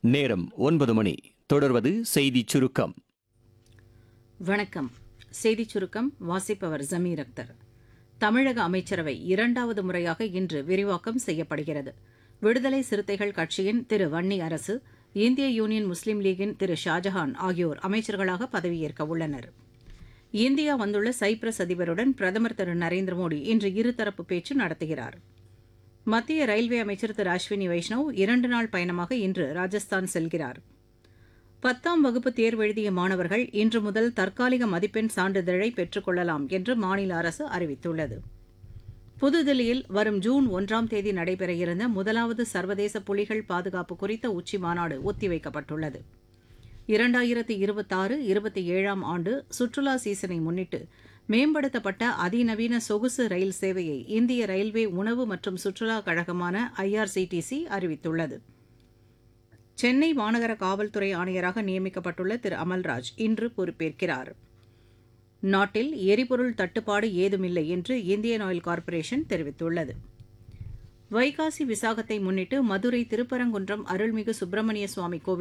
நேரம் ஒன்பது மணி தொடர்வது செய்திச் சுருக்கம் வணக்கம் செய்திச் சுருக்கம் வாசிப்பவர் ஜமீர் அக்தர் தமிழக அமைச்சரவை இரண்டாவது முறையாக இன்று விரிவாக்கம் செய்யப்படுகிறது விடுதலை சிறுத்தைகள் கட்சியின் திரு வன்னி அரசு இந்திய யூனியன் முஸ்லீம் லீகின் திரு ஷாஜஹான் ஆகியோர் அமைச்சர்களாக பதவியேற்க உள்ளனர் இந்தியா வந்துள்ள சைப்ரஸ் அதிபருடன் பிரதமர் திரு நரேந்திர மோடி இன்று இருதரப்பு பேச்சு நடத்துகிறார் மத்திய ரயில்வே அமைச்சர் திரு அஸ்வினி வைஷ்ணவ் இரண்டு நாள் பயணமாக இன்று ராஜஸ்தான் செல்கிறார் பத்தாம் வகுப்பு தேர்வெழுதிய மாணவர்கள் இன்று முதல் தற்காலிக மதிப்பெண் சான்றிதழை பெற்றுக் கொள்ளலாம் என்று மாநில அரசு அறிவித்துள்ளது புதுதில்லியில் வரும் ஜூன் ஒன்றாம் தேதி நடைபெற இருந்த முதலாவது சர்வதேச புலிகள் பாதுகாப்பு குறித்த உச்சி மாநாடு ஒத்திவைக்கப்பட்டுள்ளது இரண்டாயிரத்து இருபத்தாறு இருபத்தி ஏழாம் ஆண்டு சுற்றுலா சீசனை முன்னிட்டு மேம்படுத்தப்பட்ட அதிநவீன சொகுசு ரயில் சேவையை இந்திய ரயில்வே உணவு மற்றும் சுற்றுலா கழகமான ஐஆர்சிடிசி அறிவித்துள்ளது சென்னை மாநகர காவல்துறை ஆணையராக நியமிக்கப்பட்டுள்ள திரு அமல்ராஜ் இன்று பொறுப்பேற்கிறார் நாட்டில் எரிபொருள் தட்டுப்பாடு ஏதுமில்லை என்று இந்தியன் ஆயில் கார்ப்பரேஷன் தெரிவித்துள்ளது வைகாசி விசாகத்தை முன்னிட்டு மதுரை திருப்பரங்குன்றம் அருள்மிகு சுப்பிரமணிய சுவாமி கோவில்